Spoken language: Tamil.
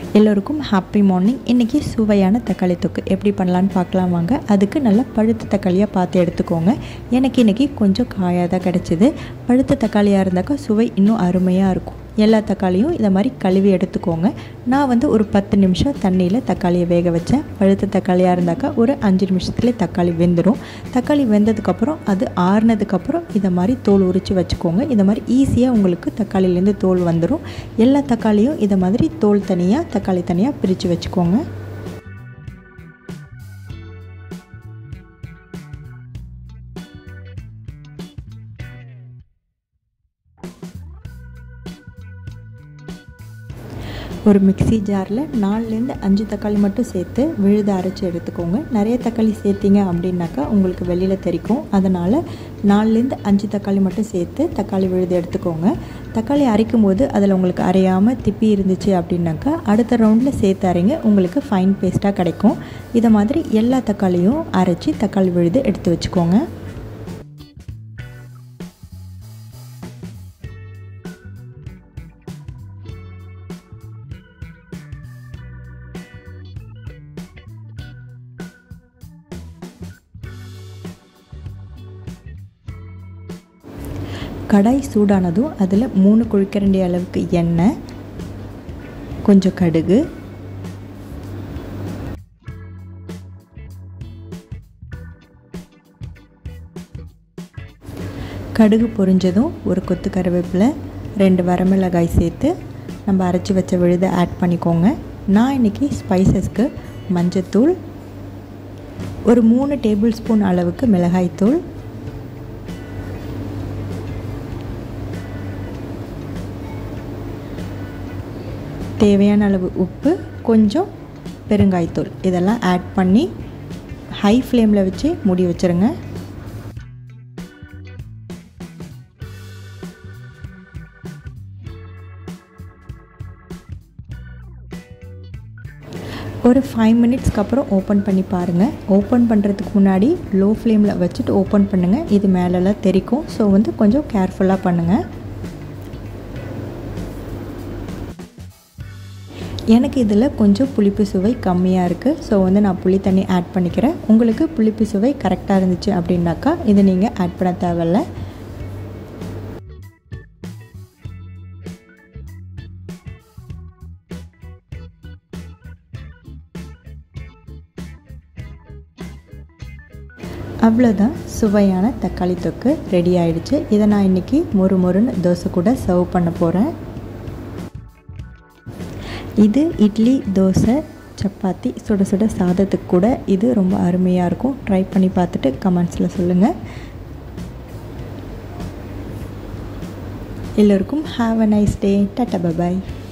எல்லோருக்கும் ஹாப்பி மார்னிங் இன்றைக்கி சுவையான தக்காளி தொக்கு எப்படி பண்ணலான்னு பார்க்கலாம் வாங்க அதுக்கு நல்லா பழுத்த தக்காளியாக பார்த்து எடுத்துக்கோங்க எனக்கு இன்றைக்கி கொஞ்சம் காயாக தான் கிடச்சிது பழுத்த தக்காளியாக இருந்தாக்கா சுவை இன்னும் அருமையாக இருக்கும் எல்லா தக்காளியும் இதை மாதிரி கழுவி எடுத்துக்கோங்க நான் வந்து ஒரு பத்து நிமிஷம் தண்ணியில் தக்காளியை வேக வச்சேன் பழுத்த தக்காளியாக இருந்தாக்கா ஒரு அஞ்சு நிமிஷத்துலேயே தக்காளி வெந்துடும் தக்காளி வெந்ததுக்கப்புறம் அது ஆறுனதுக்கப்புறம் இதை மாதிரி தோல் உரித்து வச்சுக்கோங்க இதை மாதிரி ஈஸியாக உங்களுக்கு தக்காளிலேருந்து தோல் வந்துடும் எல்லா தக்காளியும் இதை மாதிரி தோல் தனியாக தக்காளி தனியாக பிரித்து வச்சுக்கோங்க ஒரு மிக்சி ஜாரில் நாலுலேருந்து அஞ்சு தக்காளி மட்டும் சேர்த்து விழுத அரைச்சி எடுத்துக்கோங்க நிறைய தக்காளி சேர்த்திங்க அப்படின்னாக்கா உங்களுக்கு வெளியில் தெரிக்கும் அதனால் நாலுலேருந்து அஞ்சு தக்காளி மட்டும் சேர்த்து தக்காளி விழுது எடுத்துக்கோங்க தக்காளி அரைக்கும் போது அதில் உங்களுக்கு அரையாமல் திப்பி இருந்துச்சு அப்படின்னாக்கா அடுத்த ரவுண்டில் சேர்த்து அரைங்க உங்களுக்கு ஃபைன் பேஸ்ட்டாக கிடைக்கும் இதை மாதிரி எல்லா தக்காளியும் அரைச்சி தக்காளி விழுது எடுத்து வச்சுக்கோங்க கடாய் சூடானதும் அதில் மூணு குழிக்கரண்டி அளவுக்கு எண்ணெய் கொஞ்சம் கடுகு கடுகு பொரிஞ்சதும் ஒரு கொத்து கருவேப்பிலை ரெண்டு வரமிளகாய் சேர்த்து நம்ம அரைச்சி வச்ச விழுதை ஆட் பண்ணிக்கோங்க நான் இன்றைக்கி ஸ்பைசஸ்க்கு மஞ்சத்தூள் ஒரு மூணு டேபிள் ஸ்பூன் அளவுக்கு மிளகாய்த்தூள் தேவையான அளவு உப்பு கொஞ்சம் பெருங்காயத்தூள் இதெல்லாம் ஆட் பண்ணி ஹை ஃப்ளேமில் வச்சு மூடி வச்சுருங்க ஒரு ஃபைவ் மினிட்ஸ்க்கு அப்புறம் ஓப்பன் பண்ணி பாருங்கள் ஓப்பன் பண்ணுறதுக்கு முன்னாடி லோ ஃப்ளேமில் வச்சுட்டு ஓப்பன் பண்ணுங்கள் இது மேலெல்லாம் தெரிக்கும் ஸோ வந்து கொஞ்சம் கேர்ஃபுல்லாக பண்ணுங்கள் எனக்கு இதில் கொஞ்சம் புளிப்பு சுவை கம்மியாக இருக்குது ஸோ வந்து நான் புளி தண்ணி ஆட் பண்ணிக்கிறேன் உங்களுக்கு புளிப்பு சுவை கரெக்டாக இருந்துச்சு அப்படின்னாக்கா இதை நீங்கள் ஆட் பண்ண தேவையில்ல அவ்வளோதான் சுவையான தக்காளி தொக்கு ரெடி ஆயிடுச்சு இதை நான் இன்றைக்கி மொறு மொறுன்னு தோசை கூட சர்வ் பண்ண போகிறேன் இது இட்லி தோசை சப்பாத்தி சுட சுட சாதத்துக்கு கூட இது ரொம்ப அருமையாக இருக்கும் ட்ரை பண்ணி பார்த்துட்டு கமெண்ட்ஸில் சொல்லுங்கள் எல்லோருக்கும் have a nice day tata bye bye